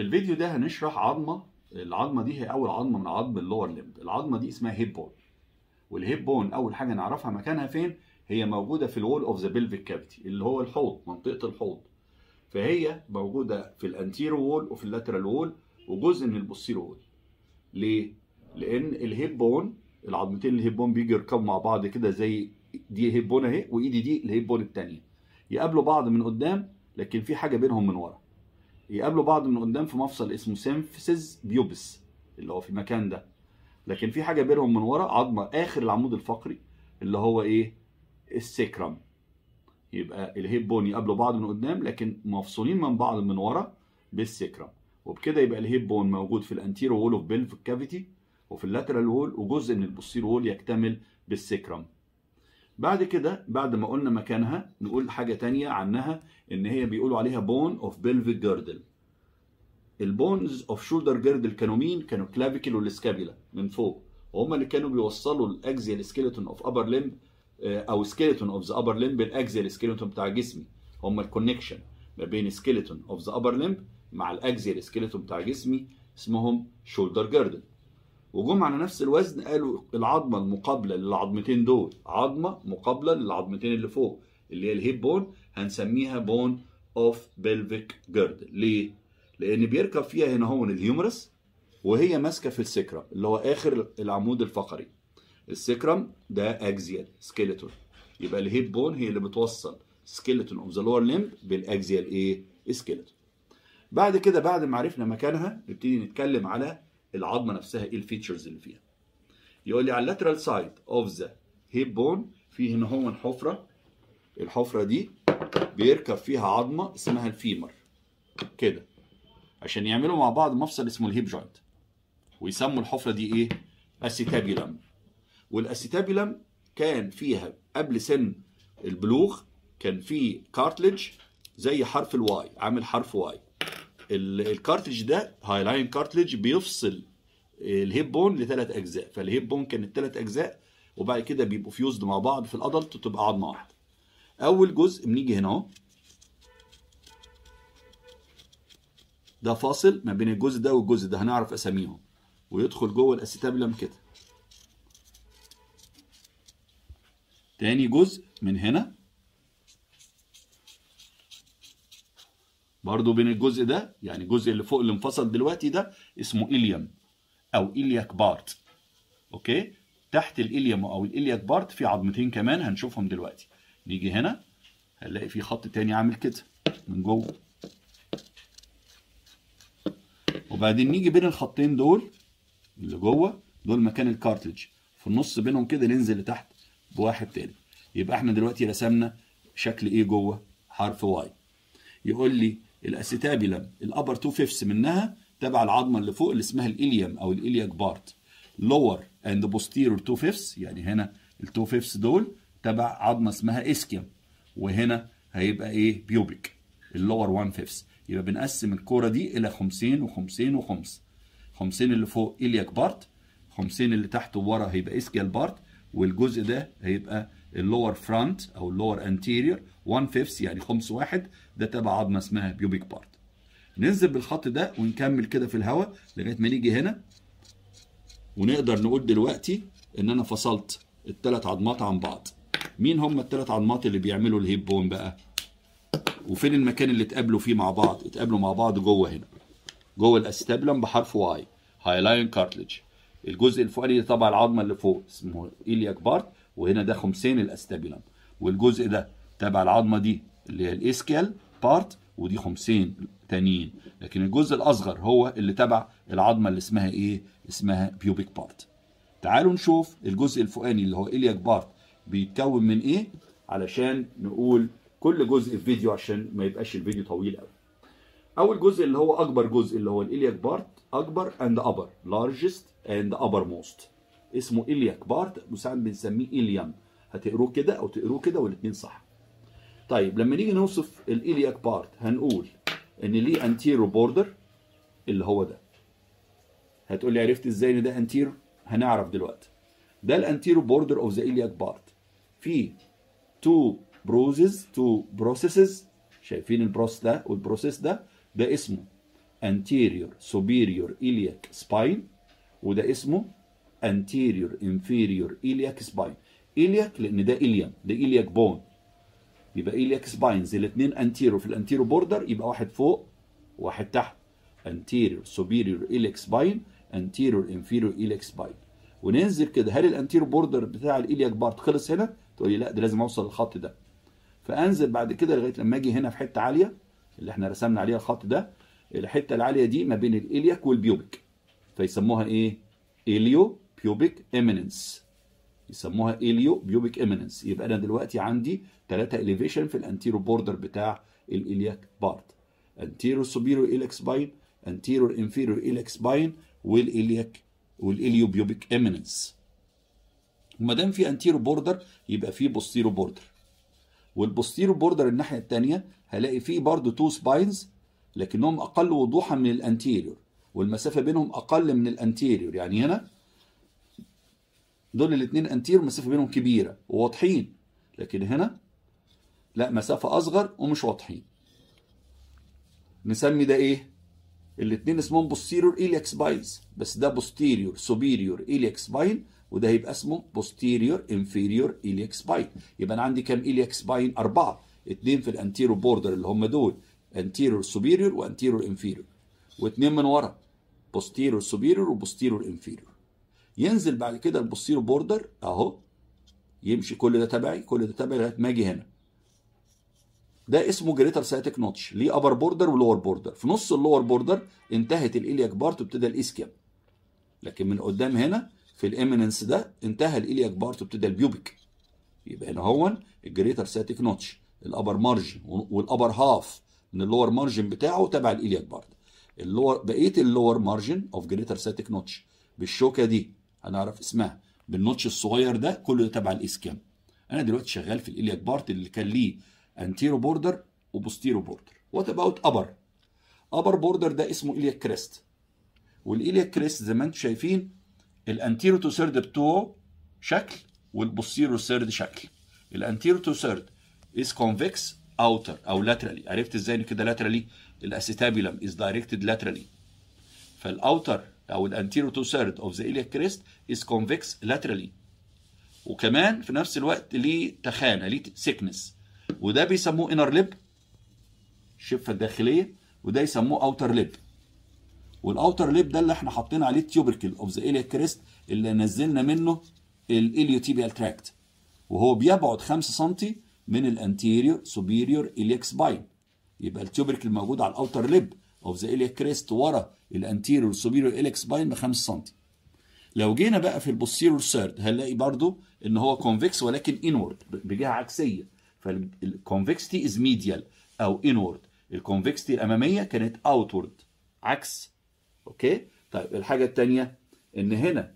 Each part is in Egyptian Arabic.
الفيديو ده هنشرح عظمه العظمه دي هي اول عظمه من عظم اللور ليمب العظمه دي اسمها هيب بون والهيب بون اول حاجه نعرفها مكانها فين هي موجوده في الوول اوف ذا بلفيك كافيتي اللي هو الحوض منطقه الحوض فهي موجوده في الانتيرو وول وفي اللاترال وول وجزء من البوستيرو وول ليه لان الهيب بون العظمتين الهيب بون بيجي يركبوا مع بعض كده زي دي هيب بون اهي وايدي دي الهيب بون الثانيه يقابلوا بعض من قدام لكن في حاجه بينهم من ورا يقابلوا بعض من قدام في مفصل اسمه سيمفيسز بيوبس اللي هو في المكان ده لكن في حاجه بينهم من ورا عظمه اخر العمود الفقري اللي هو ايه السكرم يبقى الهيب بون يقابلوا بعض من قدام لكن مفصولين من بعض من ورا بالسكرم وبكده يبقى الهيب بون موجود في الانتيرو وول اوف بيلفيك كافيتي وفي اللاترال وول وجزء من البوستيرو وول يكتمل بالسكرم بعد كده بعد ما قلنا مكانها نقول حاجة تانية عنها ان هي بيقولوا عليها بون اوف بيلفيك جيردل البونز اوف شولدر جيردل كانوا مين؟ كانوا كلافيكل والسكابيلا من فوق وهم اللي كانوا بيوصلوا الاكزيال سكيلتون اوف ابر ليمب او سكيلتون اوف ذا ابر ليمب بالاكزيال سكيلتون بتاع جسمي هم الكونكشن ما بين سكيلتون اوف ذا ابر ليمب مع الاكزيال سكيلتون بتاع جسمي اسمهم شولدر جيردل وجم على نفس الوزن قالوا العظمه المقابله للعظمتين دول عظمه مقابله للعظمتين اللي فوق اللي هي الهيب بون هنسميها بون اوف بلفيك جيردل ليه؟ لان بيركب فيها هنا هون الهيومرس وهي ماسكه في السكرم اللي هو اخر العمود الفقري السكرم ده اكزيال سكيلتون يبقى الهيب بون هي اللي بتوصل سكيلتون اوف ذا لور ليمب بالاكزيال ايه سكيلتون بعد كده بعد ما عرفنا مكانها نبتدي نتكلم على العظمه نفسها ايه الفيتشرز اللي فيها يقول لي على اللاترال سايد اوف ذا هيب بون في هنا هو حفره الحفره دي بيركب فيها عظمه اسمها الفيمر كده عشان يعملوا مع بعض مفصل اسمه الهيب جوينت ويسموا الحفره دي ايه اسيتابيلم والاسيتابيلم كان فيها قبل سن البلوغ كان في كارتلج زي حرف الواي عامل حرف واي الكارتلج ده هايلاين كارتلج بيفصل الهيب بون لثلاث اجزاء فالهيب بون كانت ثلاث اجزاء وبعد كده بيبقوا فيوزد مع بعض في الادلت وتبقى عظمه واحده اول جزء بنيجي هنا اهو ده فاصل ما بين الجزء ده والجزء ده هنعرف اساميهم ويدخل جوه الاسيتابيلم كده تاني جزء من هنا برضو بين الجزء ده يعني الجزء اللي فوق اللي انفصل دلوقتي ده اسمه إليوم أو إلياك بارت أوكي تحت الإليوم أو الإلياك بارت في عظمتين كمان هنشوفهم دلوقتي نيجي هنا هنلاقي في خط تاني عامل كده من جوه وبعدين نيجي بين الخطين دول اللي جوه دول مكان الكارتلج في النص بينهم كده ننزل لتحت بواحد تاني يبقى احنا دلوقتي رسمنا شكل ايه جوه حرف واي يقول لي الاسيتابيلم الابر تو فيفس منها تبع العظمه اللي فوق اللي اسمها الاليوم او الالياك بارت لور اند بوستيرور تو فيفس يعني هنا التو فيفس دول تبع عظمه اسمها اسكيوم وهنا هيبقى ايه بيوبيك اللور 1 فيفس يبقى بنقسم الكوره دي الى خمسين وخمسين وخمس خمسين اللي فوق الياك بارت خمسين اللي تحت وورا هيبقى اسكيال بارت والجزء ده هيبقى اللور فرونت او اللور انتيريور 1 فيفس يعني خمس واحد ده تبع عظمه اسمها بيوبيك بارت ننزل بالخط ده ونكمل كده في الهواء لغايه ما نيجي هنا ونقدر نقول دلوقتي ان انا فصلت الثلاث عظمات عن بعض مين هم الثلاث عظمات اللي بيعملوا الهيب بون بقى وفين المكان اللي اتقابلوا فيه مع بعض اتقابلوا مع بعض جوه هنا جوه الاستابلم بحرف واي هايلاين كارتلج الجزء الفوقاني تبع العظمه اللي فوق اسمه ايلياك بارت وهنا ده خمسين الاستابيلم والجزء ده تبع العظمه دي اللي هي الاسكيال بارت ودي خمسين تانيين لكن الجزء الاصغر هو اللي تبع العظمه اللي اسمها ايه اسمها بيوبيك بارت تعالوا نشوف الجزء الفوقاني اللي هو الياك بارت بيتكون من ايه علشان نقول كل جزء في فيديو عشان ما يبقاش الفيديو طويل قوي اول جزء اللي هو اكبر جزء اللي هو الالياك بارت اكبر اند ابر لارجست اند ابر موست اسمه الياك بارت وساعات بنسميه اليام هتقروه كده او تقروه كده والاثنين صح طيب لما نيجي نوصف الالياك بارت هنقول ان ليه انتيرو بوردر اللي هو ده هتقول لي عرفت ازاي ان ده انتيرو هنعرف دلوقتي ده الانتيرو بوردر اوف ذا الياك بارت في تو بروزز تو بروسيسز شايفين البروس ده والبروسيس ده ده اسمه anterior superior iliac spine وده اسمه anterior inferior iliac spine iliac لان ده ilium ده iliac bone يبقى iliac spines الاثنين anterior في الانتيرو بوردر يبقى واحد فوق وواحد تحت anterior superior iliac spine anterior inferior iliac spine وننزل كده هل الانتيرو بوردر بتاع الالياك بارت خلص هنا تقول لي لا ده لازم اوصل للخط ده فانزل بعد كده لغايه لما اجي هنا في حته عاليه اللي احنا رسمنا عليها الخط ده الحته العاليه دي ما بين الالياك والبيوبيك فيسموها ايه اليو بيوبيك ايميننس يسموها اليو بيوبيك ايميننس يبقى انا دلوقتي عندي ثلاثه اليفيشن في الانتيرو بوردر بتاع الالياك بارت انتيرو سوبيرو الياك سباين انتيرو انفيرو الياك سباين والالياك والاليو بيوبيك ايميننس وما دام في انتيرو بوردر يبقى في بوستيرو بوردر والبوستيرو بوردر الناحيه الثانيه هلاقي فيه برضه تو سباينز لكنهم اقل وضوحا من الانتيريور والمسافه بينهم اقل من الانتيريور يعني هنا دول الاثنين انتيريور المسافه بينهم كبيره وواضحين لكن هنا لا مسافه اصغر ومش واضحين نسمي ده ايه الاثنين اسمهم posterior iliac spines بس ده posterior superior iliac spine وده هيبقى اسمه posterior inferior iliac spine يبقى انا عندي كام iliac spine اربعه اثنين في الانتيرو بوردر اللي هم دول anterior superior وانتيرو inferior واثنين من ورا posterior superior وposterior inferior ينزل بعد كده البوستيرو بوردر اهو يمشي كل ده تبعي كل ده تبعي لغايه ما اجي هنا ده اسمه جريتر سايتك نوتش ليه ابر بوردر ولور بوردر في نص اللور بوردر انتهت الالياك بارت وابتدى الاسكيم لكن من قدام هنا في الاميننس ده انتهى الالياك بارت وابتدى البيوبيك يبقى هنا هو الجريتر سايتك نوتش الابر مارجن والابر هاف من اللور مارجن بتاعه تبع الالياك بارت اللور بقيه اللور مارجن اوف جريتر سايتك نوتش بالشوكه دي هنعرف اسمها بالنوتش الصغير ده كله تبع الاسكيم انا دلوقتي شغال في الالياك بارت اللي كان ليه انتيرو بوردر وبوستيرو بوردر وات اباوت ابر ابر بوردر ده اسمه الياك كريست والالياك كريست زي ما انتم شايفين الانتيرو تو سيرد بتوعه شكل والبوستيرو سيرد شكل الانتيرو تو سيرد از كونفكس اوتر او لاترالي عرفت ازاي ان كده لاترالي الاسيتابيلم از دايركتد لاترالي فالاوتر او الانتيرو تو سيرد اوف ذا الياك كريست از كونفكس لاترالي وكمان في نفس الوقت ليه تخانه ليه سيكنس وده بيسموه انر ليب الشفه الداخليه وده يسموه اوتر ليب والاوتر ليب ده اللي احنا حاطين عليه تيوبركل اوف ذا الياك كريست اللي نزلنا منه الاليوتيبيال تراكت وهو بيبعد 5 سم من الانتيريور سوبيريور الياك سباين يبقى التيوبركل موجود على الاوتر ليب اوف ذا الياك كريست ورا الانتيريور سوبيريور الياك سباين ب 5 سم لو جينا بقى في البوستيريور سيرد هنلاقي برضو ان هو كونفكس ولكن انورد بجهه عكسيه فالكونفكستي از ميديال او انورد الكونفكستي الاماميه كانت اوتورد عكس اوكي طيب الحاجه الثانيه ان هنا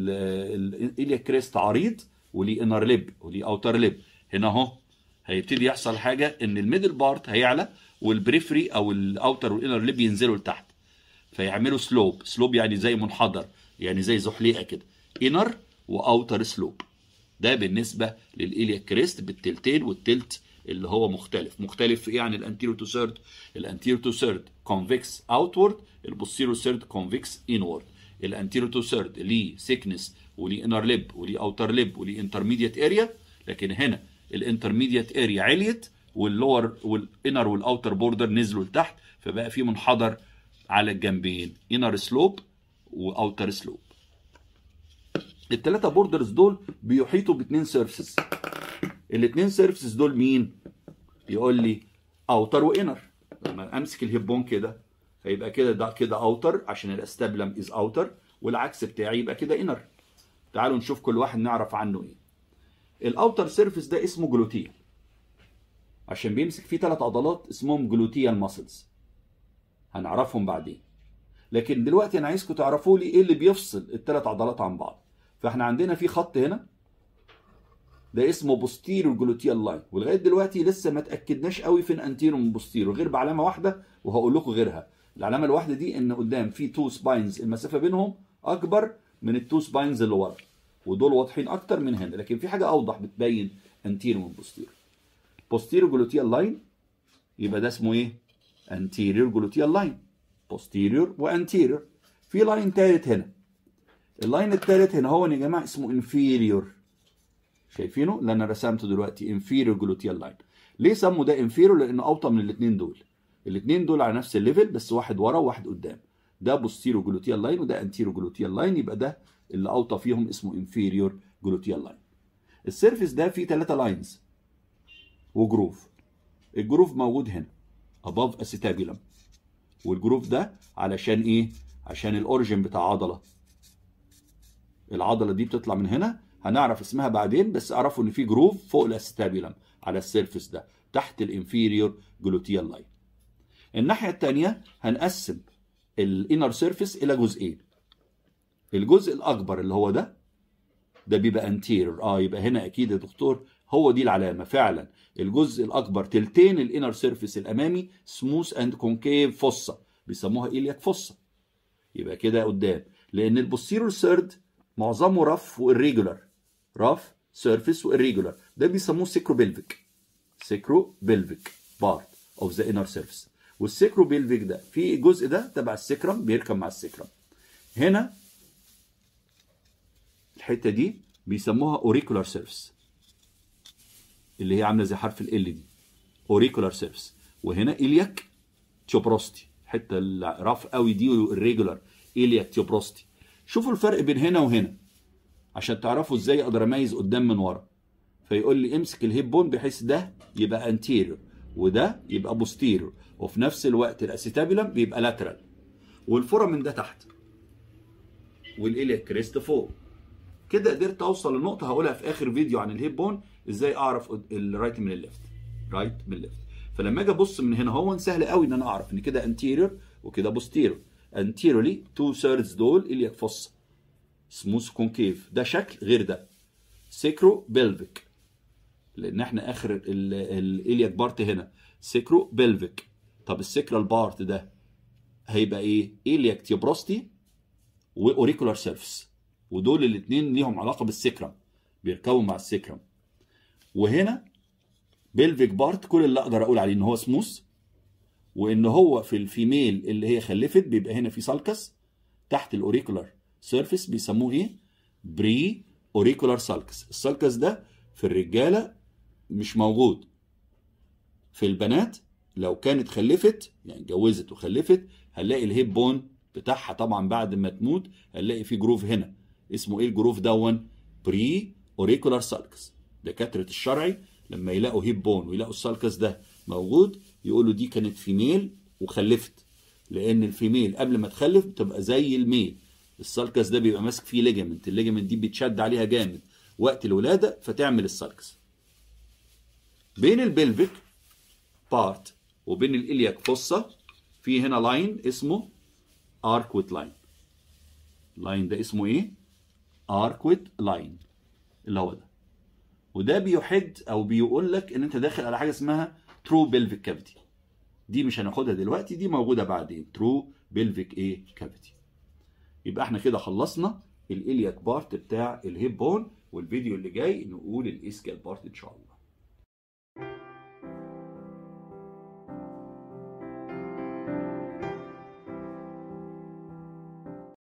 الاليا كريست عريض وليه انر ليب وليه اوتر ليب هنا اهو هيبتدي يحصل حاجه ان الميدل بارت هيعلى والبريفري او الاوتر والانر ليب ينزلوا لتحت فيعملوا سلوب سلوب يعني زي منحدر يعني زي زحليقه كده انر واوتر سلوب ده بالنسبه للإليا كريست بالتلتين والتلت اللي هو مختلف مختلف في ايه عن الانتيرو تو سيرد الانتيرو تو سيرد كونفكس اوتورد البوستيرو سيرد كونفكس انورد الانتيرو تو سيرد ليه سيكنس وليه انر ليب وليه اوتر ليب وليه انترميديت اريا لكن هنا الانترميديت اريا عليت واللور والانر والاوتر بوردر نزلوا لتحت فبقى في منحدر على الجنبين انر سلوب واوتر سلوب الثلاثه بوردرز دول بيحيطوا باثنين سيرفيسز الاثنين سيرفيسز دول مين يقول لي اوتر وانر لما امسك الهبون كده هيبقى كده ده كده اوتر عشان الاستابلم از اوتر والعكس بتاعي يبقى كده انر تعالوا نشوف كل واحد نعرف عنه ايه الاوتر سيرفيس ده اسمه جلوتيال عشان بيمسك فيه ثلاث عضلات اسمهم جلوتيال ماسلز هنعرفهم بعدين لكن دلوقتي انا عايزكم تعرفوا لي ايه اللي بيفصل الثلاث عضلات عن بعض فاحنا عندنا في خط هنا ده اسمه بوستيرو جلوتيال لاين ولغايه دلوقتي لسه ما اتاكدناش قوي فين انتيرو من بوستيرو غير بعلامه واحده وهقول لكم غيرها العلامه الواحده دي ان قدام في تو سباينز المسافه بينهم اكبر من التو سباينز اللي ورا ودول واضحين اكتر من هنا لكن في حاجه اوضح بتبين انتيرو من بوستيرو بوستيرو جلوتيال لاين يبقى ده اسمه ايه انتيريور جلوتيال لاين posterior وانتيريور في لاين تالت هنا اللاين التالت هنا هو يا جماعه اسمه inferior شايفينه اللي انا رسمته دلوقتي inferior gluteal line ليه سموا ده inferior لانه اوطى من الاثنين دول الاثنين دول على نفس الليفل بس واحد ورا وواحد قدام ده posterior gluteal line وده anterior gluteal line يبقى ده اللي اوطى فيهم اسمه inferior gluteal line السيرفيس ده فيه ثلاثة لاينز وجروف الجروف موجود هنا above acetabulum والجروف ده علشان ايه عشان الاوريجن بتاع عضله العضله دي بتطلع من هنا هنعرف اسمها بعدين بس اعرفوا ان في جروف فوق الاستابيلم على السيرفيس ده تحت الانفيريور جلوتيال لاين الناحيه الثانيه هنقسم الانر سيرفيس الى جزئين الجزء الاكبر اللي هو ده ده بيبقى انتيريور اه يبقى هنا اكيد يا دكتور هو دي العلامه فعلا الجزء الاكبر تلتين الانر سيرفيس الامامي سموث اند كونكيف فوسا بيسموها ايلياك فوسا يبقى كده قدام لان البوستيرور سيرد معظمه رف والريجولار رف سيرفيس والريجولار ده بيسموه سيكرو بيلفيك سيكرو بيلفيك بارت اوف ذا انر سيرفيس والسيكرو بيلفيك ده في الجزء ده تبع السكرم بيركب مع السكرم هنا الحته دي بيسموها اوريكولار سيرفيس اللي هي عامله زي حرف ال دي اوريكولار سيرفيس وهنا الياك تيوبروستي الحته الرف قوي دي الريجولار الياك تيوبروستي شوفوا الفرق بين هنا وهنا عشان تعرفوا ازاي اقدر اميز قدام من ورا فيقول لي امسك الهيب بون بحيث ده يبقى انتيريور وده يبقى بوستيريور وفي نفس الوقت الاسيتابيلم بيبقى لاترال والفورامين ده تحت والالياك كريست فوق كده قدرت اوصل لنقطه هقولها في اخر فيديو عن الهيب بون ازاي اعرف الرايت من الليفت رايت من الليفت فلما اجي ابص من هنا هو سهل قوي ان انا اعرف ان كده انتيريور وكده بوستيريور انتيريورلي تو ثيردز دول الياك فوسا سموث كونكيف ده شكل غير ده سيكرو بيلفيك لان احنا اخر الالياك بارت هنا سيكرو بيلفيك طب السيكرال بارت ده هيبقى ايه الياك تيبروستي واوريكولار سيرفيس ودول الاثنين ليهم علاقه بالسكرم بيركبوا مع السكرم وهنا بيلفيك بارت كل اللي اقدر اقول عليه ان هو سموث وان هو في الفيميل اللي هي خلفت بيبقى هنا في سالكس تحت الاوريكولار سيرفيس بيسموه ايه بري اوريكولار سالكس السالكس ده في الرجاله مش موجود في البنات لو كانت خلفت يعني اتجوزت وخلفت هنلاقي الهيب بون بتاعها طبعا بعد ما تموت هنلاقي في جروف هنا اسمه ايه الجروف دون بري اوريكولار سالكس دكاتره الشرعي لما يلاقوا هيب بون ويلاقوا السالكس ده موجود يقولوا دي كانت فيميل وخلفت لان الفيميل قبل ما تخلف بتبقى زي الميل السالكس ده بيبقى ماسك فيه ليجامنت الليجامنت دي بيتشد عليها جامد وقت الولاده فتعمل السالكس بين البلفيك بارت وبين الالياك فوسا في هنا لاين اسمه اركويت لاين اللاين ده اسمه ايه اركويت لاين اللي هو ده وده بيحد او بيقول لك ان انت داخل على حاجه اسمها ترو بلفيك كافيتي دي مش هناخدها دلوقتي دي موجوده بعدين ترو بلفيك ايه كافيتي يبقى احنا كده خلصنا الالياك بارت بتاع الهيب بون والفيديو اللي جاي نقول الاسكال بارت ان شاء الله